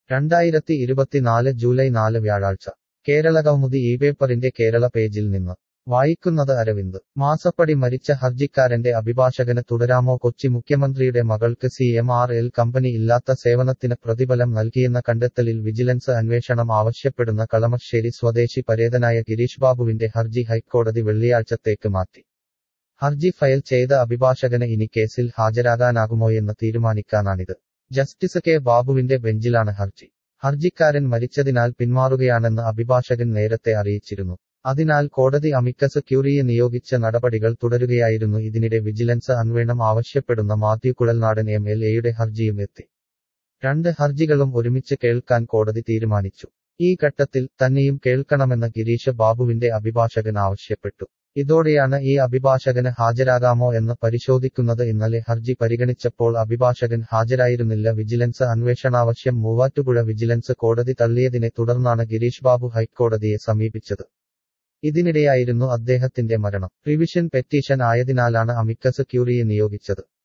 രണ്ടായിരത്തി ഇരുപത്തിനാല് ജൂലൈ നാല് വ്യാഴാഴ്ച കേരള കൗമുദി ഈ പേപ്പറിന്റെ കേരള പേജിൽ നിന്ന് വായിക്കുന്നത് അരവിന്ദ് മാസപ്പടി മരിച്ച ഹർജിക്കാരന്റെ അഭിഭാഷകന് തുടരാമോ കൊച്ചി മുഖ്യമന്ത്രിയുടെ മകൾക്ക് C M R L company ഇല്ലാത്ത സേവനത്തിന് പ്രതിഫലം നൽകിയെന്ന കണ്ടെത്തലിൽ വിജിലൻസ് അന്വേഷണം ആവശ്യപ്പെടുന്ന കളമശ്ശേരി സ്വദേശി പരേതനായ ഗിരീഷ് ബാബുവിന്റെ ഹർജി ഹൈക്കോടതി വെള്ളിയാഴ്ചത്തേക്ക് മാറ്റി ഹർജി ഫയൽ ചെയ്ത അഭിഭാഷകന് ഇനി കേസിൽ ഹാജരാകാനാകുമോയെന്ന് തീരുമാനിക്കാനാണിത് ജസ്റ്റിസ് കെ ബാബുവിന്റെ ബെഞ്ചിലാണ് ഹർജി ഹർജിക്കാരൻ മരിച്ചതിനാൽ പിന്മാറുകയാണെന്ന് അഭിഭാഷകൻ നേരത്തെ അറിയിച്ചിരുന്നു അതിനാൽ കോടതി അമിക്കസ് ക്യൂറിയെ നിയോഗിച്ച നടപടികൾ തുടരുകയായിരുന്നു ഇതിനിടെ വിജിലൻസ് അന്വേഷണം ആവശ്യപ്പെടുന്ന മാത്യു കുഴൽനാടൻ എം എൽ എയുടെ ഹർജിയും എത്തി രണ്ട് ഹർജികളും ഒരുമിച്ച് കേൾക്കാൻ കോടതി തീരുമാനിച്ചു ഈ ഘട്ടത്തിൽ തന്നെയും കേൾക്കണമെന്ന് ഗിരീഷ് ബാബുവിന്റെ അഭിഭാഷകൻ ആവശ്യപ്പെട്ടു ഇതോടെയാണ് ഈ അഭിഭാഷകന് ഹാജരാകാമോ എന്ന് പരിശോധിക്കുന്നത് ഇന്നലെ ഹർജി പരിഗണിച്ചപ്പോൾ അഭിഭാഷകൻ ഹാജരായിരുന്നില്ല വിജിലൻസ് അന്വേഷണാവശ്യം മൂവാറ്റുപുഴ വിജിലൻസ് കോടതി തള്ളിയതിനെ തുടർന്നാണ് ഗിരീഷ് ബാബു ഹൈക്കോടതിയെ സമീപിച്ചത് ഇതിനിടെയായിരുന്നു അദ്ദേഹത്തിന്റെ മരണം റിവിഷൻ പെറ്റീഷൻ ആയതിനാലാണ് അമിക്കസ് ക്യൂറിയെ നിയോഗിച്ചത്